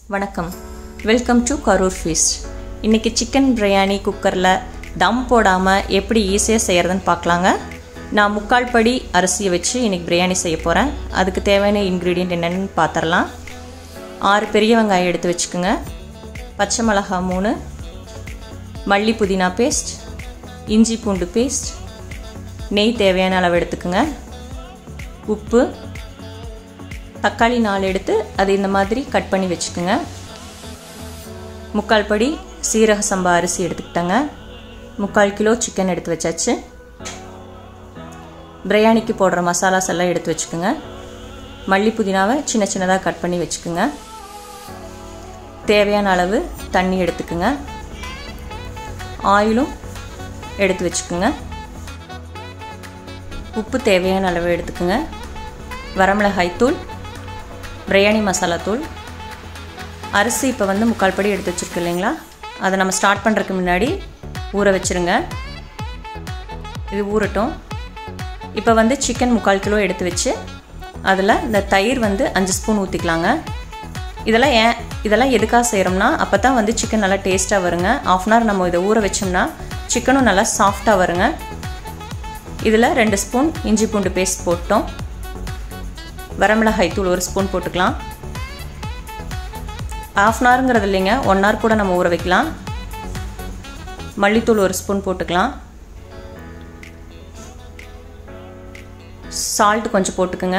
வணக்கம் welcome to Karur feast இன்றைக்கி chicken biryani குக்கரில் தம் போடாமல் எப்படி ஈஸியாக செய்கிறதுன்னு பார்க்கலாங்க நான் முக்கால் படி அரிசியை வச்சு இன்றைக்கி பிரியாணி செய்ய போகிறேன் அதுக்கு தேவையான இன்க்ரீடியன்ட் என்னென்னு பார்த்துடலாம் ஆறு பெரிய வெங்காயம் எடுத்து வச்சுக்கோங்க பச்சை மிளகா மூணு மல்லி புதினா பேஸ்ட் இஞ்சி பூண்டு பேஸ்ட் நெய் தேவையான அளவு எடுத்துக்கோங்க உப்பு தக்காளி நாலு எடுத்து அது இந்த மாதிரி கட் பண்ணி வச்சுக்கோங்க முக்கால் படி சீரக சம்பா அரிசி எடுத்துக்கிட்டேங்க முக்கால் கிலோ சிக்கன் எடுத்து வச்சாச்சு பிரியாணிக்கு போடுற மசாலாஸ் எல்லாம் எடுத்து வச்சுக்கோங்க மல்லி புதினாவை சின்ன சின்னதாக கட் பண்ணி வச்சுக்கோங்க தேவையான அளவு தண்ணி எடுத்துக்கோங்க ஆயிலும் எடுத்து வச்சுக்கோங்க உப்பு தேவையான அளவு எடுத்துக்கோங்க வரமிளகாய் தூள் பிரியாணி மசாலா தூள் அரிசி இப்போ வந்து முக்கால் படி எடுத்து வச்சுருக்கு இல்லைங்களா அதை நம்ம ஸ்டார்ட் பண்ணுறதுக்கு முன்னாடி ஊற வச்சுருங்க இது ஊறட்டும் இப்போ வந்து சிக்கன் முக்கால் கிலோ எடுத்து வச்சு அதில் இந்த தயிர் வந்து அஞ்சு ஸ்பூன் ஊற்றிக்கலாங்க இதெல்லாம் ஏன் இதெல்லாம் எதுக்காக செய்கிறோம்னா அப்போ தான் வந்து சிக்கன் நல்லா டேஸ்ட்டாக வருங்க ஆஃப் அன் ஹவர் நம்ம இதை ஊற வச்சோம்னா சிக்கனும் நல்லா சாஃப்டாக வருங்க இதில் ரெண்டு ஸ்பூன் இஞ்சி பூண்டு பேஸ்ட் போட்டோம் வரமிளகாய் தூள் ஒரு ஸ்பூன் போட்டுக்கலாம் ஆஃப் அன் ஹவருங்கிறது இல்லைங்க ஒன் ஹவர் கூட நம்ம ஊற வைக்கலாம் மல்லித்தூள் ஒரு ஸ்பூன் போட்டுக்கலாம் சால்ட் கொஞ்சம் போட்டுக்குங்க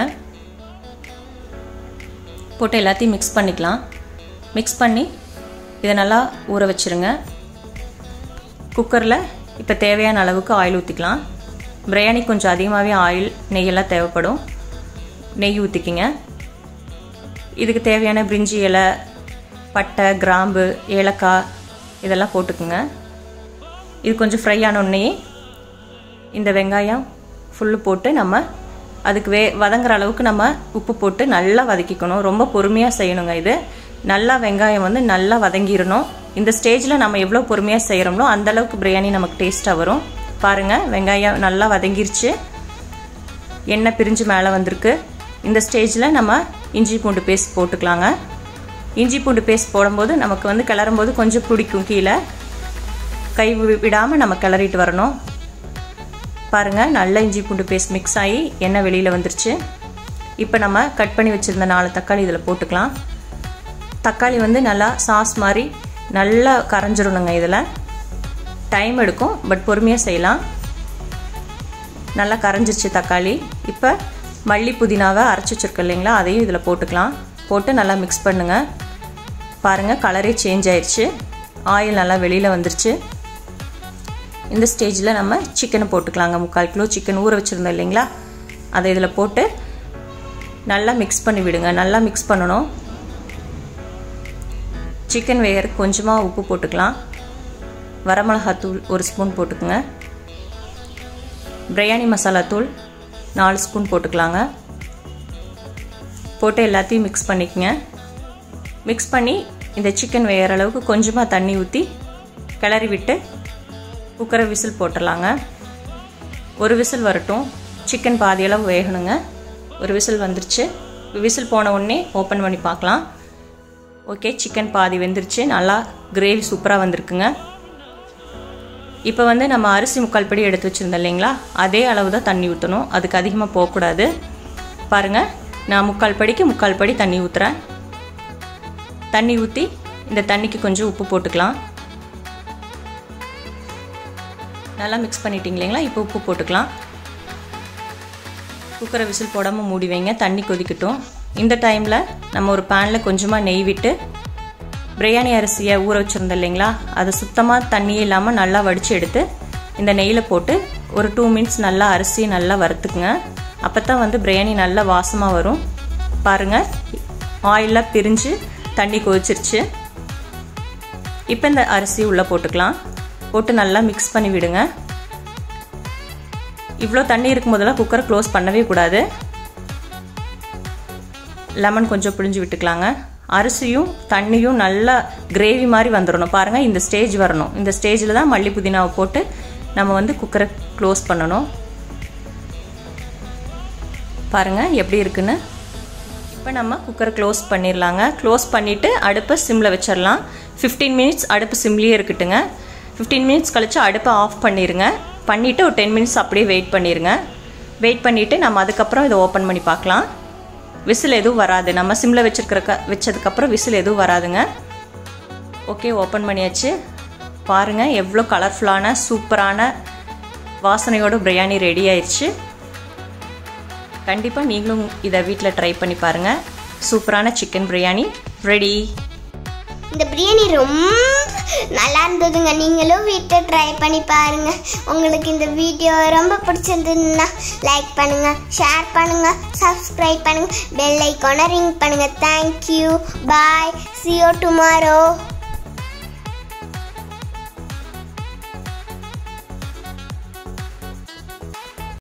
போட்டு எல்லாத்தையும் மிக்ஸ் பண்ணிக்கலாம் மிக்ஸ் பண்ணி இதை நல்லா ஊற வச்சுருங்க குக்கரில் இப்போ தேவையான அளவுக்கு ஆயில் ஊற்றிக்கலாம் பிரியாணி கொஞ்சம் அதிகமாகவே ஆயில் நெய்யெல்லாம் தேவைப்படும் நெய் ஊற்றிக்கிங்க இதுக்கு தேவையான பிரிஞ்சி இலை பட்டை கிராம்பு ஏலக்காய் இதெல்லாம் போட்டுக்குங்க இது கொஞ்சம் ஃப்ரை ஆனோடனே இந்த வெங்காயம் ஃபுல்லு போட்டு நம்ம அதுக்கு வே வதங்குற அளவுக்கு நம்ம உப்பு போட்டு நல்லா வதக்கிக்கணும் ரொம்ப பொறுமையாக செய்யணுங்க இது நல்லா வெங்காயம் வந்து நல்லா வதங்கிடணும் இந்த ஸ்டேஜில் நம்ம எவ்வளோ பொறுமையாக செய்கிறோமோ அந்தளவுக்கு பிரியாணி நமக்கு டேஸ்ட்டாக வரும் பாருங்கள் வெங்காயம் நல்லா வதங்கிருச்சு எண்ணெய் பிரிஞ்சு மேலே வந்திருக்கு இந்த ஸ்டேஜில் நம்ம இஞ்சி பூண்டு பேஸ்ட் போட்டுக்கலாங்க இஞ்சி பூண்டு பேஸ்ட் போடும்போது நமக்கு வந்து கிளறும்போது கொஞ்சம் பிடிக்கும் கீழே கை விடாமல் நம்ம கிளறிட்டு வரணும் பாருங்கள் நல்ல இஞ்சி பூண்டு பேஸ்ட் மிக்ஸ் ஆகி எண்ணெய் வெளியில் வந்துருச்சு இப்போ நம்ம கட் பண்ணி வச்சுருந்த நாலு தக்காளி இதில் போட்டுக்கலாம் தக்காளி வந்து நல்லா சாஸ் மாதிரி நல்லா கரைஞ்சிடணுங்க இதில் டைம் எடுக்கும் பட் பொறுமையாக செய்யலாம் நல்லா கரைஞ்சிருச்சு தக்காளி இப்போ மல்லி புதினாவை அரைச்சி வச்சுருக்க இல்லைங்களா அதையும் இதில் போட்டுக்கலாம் போட்டு நல்லா மிக்ஸ் பண்ணுங்கள் பாருங்கள் கலரே சேஞ்ச் ஆயிடுச்சு ஆயில் நல்லா வெளியில் வந்துருச்சு இந்த ஸ்டேஜில் நம்ம சிக்கனை போட்டுக்கலாங்க முக்கால் கிலோ சிக்கன் ஊற வச்சுருந்தோம் இல்லைங்களா அதை இதில் போட்டு நல்லா மிக்ஸ் பண்ணி விடுங்க நல்லா மிக்ஸ் பண்ணணும் சிக்கன் வேகிற கொஞ்சமாக உப்பு போட்டுக்கலாம் வரமிளகாத்தூள் ஒரு ஸ்பூன் போட்டுக்கோங்க பிரியாணி மசாலா தூள் நாலு ஸ்பூன் போட்டுக்கலாங்க போட்டு எல்லாத்தையும் மிக்ஸ் பண்ணிக்கங்க மிக்ஸ் பண்ணி இந்த சிக்கன் வேகிற அளவுக்கு கொஞ்சமாக தண்ணி ஊற்றி கிளறி விட்டு குக்கரை விசில் போட்டுடலாங்க ஒரு விசில் வரட்டும் சிக்கன் பாதியளவு வேகணுங்க ஒரு விசில் வந்துருச்சு விசில் போன உடனே ஓப்பன் பண்ணி பார்க்கலாம் ஓகே சிக்கன் பாதி வெந்துருச்சு நல்லா கிரேவி சூப்பராக வந்திருக்குங்க இப்போ வந்து நம்ம அரிசி முக்கால் படி எடுத்து வச்சுருந்தோம் இல்லைங்களா அதே அளவு தான் தண்ணி ஊற்றணும் அதுக்கு அதிகமாக போகக்கூடாது பாருங்கள் நான் முக்கால் படிக்கு முக்கால் படி தண்ணி ஊற்றுறேன் தண்ணி ஊற்றி இந்த தண்ணிக்கு கொஞ்சம் உப்பு போட்டுக்கலாம் நல்லா மிக்ஸ் பண்ணிட்டீங்க இல்லைங்களா இப்போ உப்பு போட்டுக்கலாம் குக்கரை விசில் போடாமல் மூடி வைங்க தண்ணி கொதிக்கட்டும் இந்த டைமில் நம்ம ஒரு பேனில் கொஞ்சமாக நெய் விட்டு பிரியாணி அரிசியை ஊற வச்சுருந்தோம் இல்லைங்களா அது சுத்தமாக தண்ணியே இல்லாமல் நல்லா வடித்து எடுத்து இந்த நெய்யில் போட்டு ஒரு டூ மினிட்ஸ் நல்லா அரிசியை நல்லா வறுத்துக்குங்க அப்போ தான் வந்து பிரியாணி நல்லா வாசமாக வரும் பாருங்கள் ஆயிலாக பிரிஞ்சு தண்ணி கொதிச்சிருச்சு இப்போ இந்த அரிசி உள்ளே போட்டுக்கலாம் போட்டு நல்லா மிக்ஸ் பண்ணி விடுங்க இவ்வளோ தண்ணி இருக்கும் போதெல்லாம் குக்கரை க்ளோஸ் பண்ணவே கூடாது லெமன் கொஞ்சம் பிழிஞ்சு விட்டுக்கலாங்க அரிசியும் தண்ணியும் நல்லா கிரேவி மாதிரி வந்துடணும் பாருங்கள் இந்த ஸ்டேஜ் வரணும் இந்த ஸ்டேஜில் தான் மல்லி புதினாவை போட்டு நம்ம வந்து குக்கரை க்ளோஸ் பண்ணணும் பாருங்கள் எப்படி இருக்குன்னு இப்போ நம்ம குக்கரை க்ளோஸ் பண்ணிடலாங்க க்ளோஸ் பண்ணிவிட்டு அடுப்பை சிம்மில் வச்சிடலாம் ஃபிஃப்டீன் மினிட்ஸ் அடுப்பு சிம்லேயே இருக்கட்டுங்க ஃபிஃப்டீன் மினிட்ஸ் கழித்து அடுப்பை ஆஃப் பண்ணிடுங்க பண்ணிவிட்டு ஒரு டென் மினிட்ஸ் அப்படியே வெயிட் பண்ணிடுங்க வெயிட் பண்ணிவிட்டு நம்ம அதுக்கப்புறம் இதை ஓப்பன் பண்ணி பார்க்கலாம் விசில் எதுவும் வராது நம்ம சிம்மில் வச்சுருக்கிற வச்சதுக்கப்புறம் விசில் எதுவும் வராதுங்க ஓகே ஓப்பன் பண்ணியாச்சு பாருங்கள் எவ்வளோ கலர்ஃபுல்லான சூப்பரான வாசனையோட பிரியாணி ரெடி ஆயிடுச்சு கண்டிப்பாக நீங்களும் இதை வீட்டில் ட்ரை பண்ணி பாருங்கள் சூப்பரான சிக்கன் பிரியாணி ரெடி இந்த பிரியாணி ரொம்ப நல்லா இருந்ததுங்க நீங்களும் வீட்டில் ட்ரை பண்ணி பாருங்க உங்களுக்கு இந்த வீடியோ ரொம்ப பிடிச்சிருந்ததுன்னா லைக் பண்ணுங்க ஷேர் பண்ணுங்க சப்ஸ்கிரைப் பண்ணுங்க பெல் ஐக்கானை ரிங் பண்ணுங்க thank you bye see you tomorrow